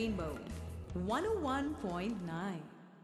Rainbow 101.9.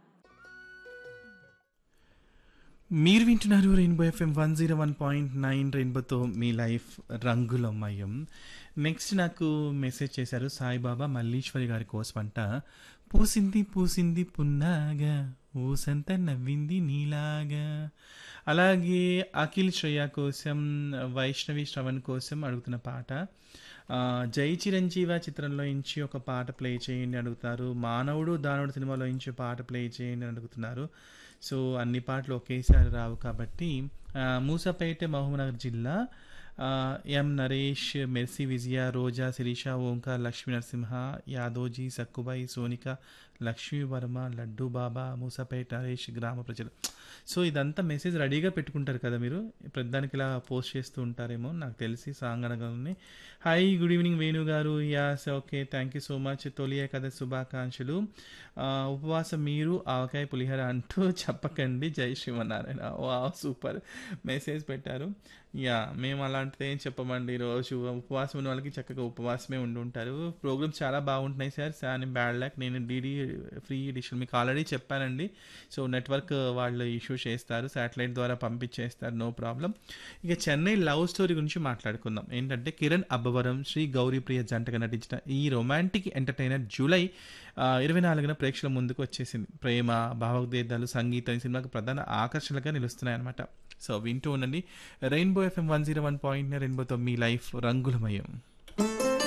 మీరు వింటున్నారు rainbow FM one zero one point nine రెయిన్బోతో మీ లైఫ్ రంగులమయం నెక్స్ట్ నాకు మెసేజ్ చేశారు సాయిబాబా మల్లీశ్వరి గారి కోసమంట పూసింది పూసింది పున్నాగా ఊసంత నవ్వింది నీలాగా అలాగే అఖిల్ శ్రేయ కోసం వైష్ణవి శ్రవణ్ కోసం అడుగుతున్న పాట ఆ, జై చిరంజీవ చిత్రంలో ఇంచి ఒక పాట ప్లే చేయండి అడుగుతారు మానవుడు దానవుడు సినిమాలో ఇంచి పాట ప్లే చేయండి అని అడుగుతున్నారు సో అన్ని పాటలు ఒకేసారి రావు కాబట్టి ఆ, మూసాపేట మహబూబ్నగర్ జిల్లా ఆ, ఎం నరేష్ మెర్సీ విజయ రోజా శిరీష ఓంకార్ లక్ష్మీ నరసింహ యాదోజీ సక్కుబాయి సోనిక లక్ష్మీ వర్మ లడ్డు బాబా మూసాపేట నరేష్ గ్రామ ప్రజలు సో ఇదంతా మెసేజ్ రెడీగా పెట్టుకుంటారు కదా మీరు ప్రతిదానికి ఇలా పోస్ట్ చేస్తూ ఉంటారేమో నాకు తెలిసి సాంగ్ అనగానే హాయ్ గుడ్ ఈవినింగ్ వేణు గారు yes okay thank you so much Tholi Ekadashi శుభాకాంక్షలు ఆ, ఉపవాసం మీరు ఆవకాయ పులిహోర అంటూ చెప్పకండి జై శ్రీమన్నారాయణ వా సూపర్ మెసేజ్ పెట్టారు యా మేము అలాంటిది ఏం చెప్పమండి రోజు ఉపవాసం ఉన్న వాళ్ళకి చక్కగా ఉపవాసమే ఉండి ఉంటారు ప్రోగ్రామ్స్ చాలా బాగుంటున్నాయి సార్ సార్ నేను బ్యాడ్ లక్ నేను డీడీ ఫ్రీ ఎడిషన్ మీకు ఆల్రెడీ చెప్పానండి సో నెట్వర్క్ వాళ్ళు ఇష్యూ చేస్తారు శాటిలైట్ ద్వారా పంపించేస్తారు నో ప్రాబ్లం ఇక చెన్నై లవ్ స్టోరీ గురించి మాట్లాడుకుందాం ఏంటంటే కిరణ్ అబ్బవరం శ్రీ గౌరీప్రియ జంటగా నటించిన ఈ రొమాంటిక్ ఎంటర్టైనర్ జూలై ఆ, ఇరవై నాలుగున ప్రేక్షకుల ముందుకు వచ్చేసింది ప్రేమ భావోద్వేదాలు సంగీతం ఈ సినిమాకు ప్రధాన ఆకర్షణగా నిలుస్తున్నాయి అనమాట సో వింటూ ఉండండి rainbow FM one zero one point రెయిన్బోతో మీ లైఫ్ రంగులమయం